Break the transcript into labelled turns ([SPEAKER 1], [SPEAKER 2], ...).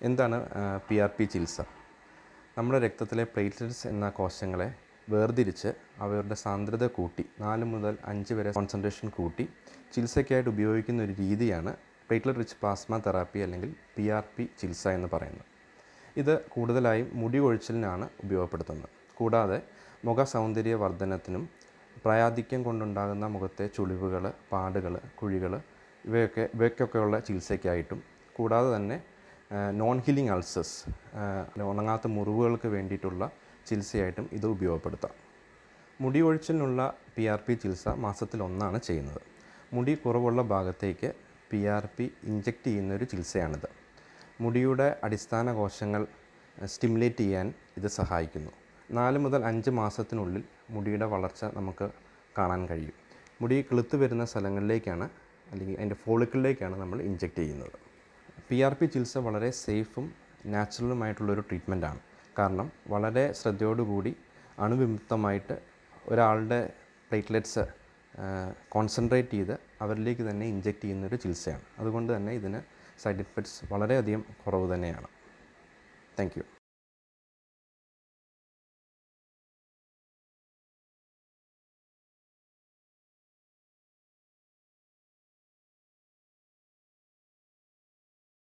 [SPEAKER 1] എന്താണ് P R P ചികിത്സ നമ്മുടെ രക്തത്തിലെ പ്ലേറ്റ്ലെറ്റ്സ് എന്ന കോശങ്ങളെ വേർതിരിച്ച് അവരുടെ സാന്ദ്രത കൂട്ടി നാല് മുതൽ അഞ്ച് വരെ കോൺസെൻട്രേഷൻ കൂട്ടി ചികിത്സയ്ക്കായിട്ട് ഉപയോഗിക്കുന്ന ഒരു രീതിയാണ് പ്ലേറ്റ്ലെറ്റ് റിച്ച് പ്ലാസ്മ തെറാപ്പി അല്ലെങ്കിൽ പി ആർ പി ചികിത്സ എന്ന് പറയുന്നത് ഇത് കൂടുതലായും മുടി കൊഴിച്ചിലിനാണ് ഉപയോഗപ്പെടുത്തുന്നത് കൂടാതെ മുഖ സൗന്ദര്യ വർധനത്തിനും പ്രായാധിക്യം കൊണ്ടുണ്ടാകുന്ന മുഖത്തെ ചുളിവുകൾ പാടുകൾ കുഴികൾ ഇവയൊക്കെ ഇവയ്ക്കൊക്കെയുള്ള ചികിത്സയ്ക്കായിട്ടും കൂടാതെ തന്നെ നോൺ ഹീലിംഗ് അൾസേഴ്സ് ഉണങ്ങാത്ത മുറിവുകൾക്ക് വേണ്ടിയിട്ടുള്ള ചികിത്സയായിട്ടും ഇത് ഉപയോഗപ്പെടുത്താം മുടി ഒഴിച്ചിലിനുള്ള പി ആർ പി ചികിത്സ മാസത്തിൽ ഒന്നാണ് ചെയ്യുന്നത് മുടി കുറവുള്ള ഭാഗത്തേക്ക് പി ആർ പി ഇഞ്ചെക്റ്റ് ചെയ്യുന്ന ഒരു ചികിത്സയാണിത് മുടിയുടെ അടിസ്ഥാന കോശങ്ങൾ സ്റ്റിമുലേറ്റ് ചെയ്യാൻ ഇത് സഹായിക്കുന്നു നാല് മുതൽ അഞ്ച് മാസത്തിനുള്ളിൽ മുടിയുടെ വളർച്ച നമുക്ക് കാണാൻ കഴിയും മുടി കിളുത്ത് വരുന്ന സ്ഥലങ്ങളിലേക്കാണ് അല്ലെങ്കിൽ അതിൻ്റെ ഫോളിക്കിളിലേക്കാണ് നമ്മൾ ഇഞ്ചെക്റ്റ് ചെയ്യുന്നത് പി ആർ പി ചികിത്സ വളരെ സേഫും നാച്ചുറലുമായിട്ടുള്ളൊരു ട്രീറ്റ്മെൻറ്റാണ് കാരണം വളരെ ശ്രദ്ധയോടുകൂടി അണുവിമുക്തമായിട്ട് ഒരാളുടെ പ്ലേറ്റ്ലെറ്റ്സ് കോൺസെൻട്രേറ്റ് ചെയ്ത് അവരിലേക്ക് തന്നെ ഇഞ്ചെക്റ്റ് ചെയ്യുന്നൊരു ചികിത്സയാണ് അതുകൊണ്ട് തന്നെ ഇതിന് സൈഡ് എഫക്ട്സ് വളരെയധികം കുറവ് തന്നെയാണ് താങ്ക് യു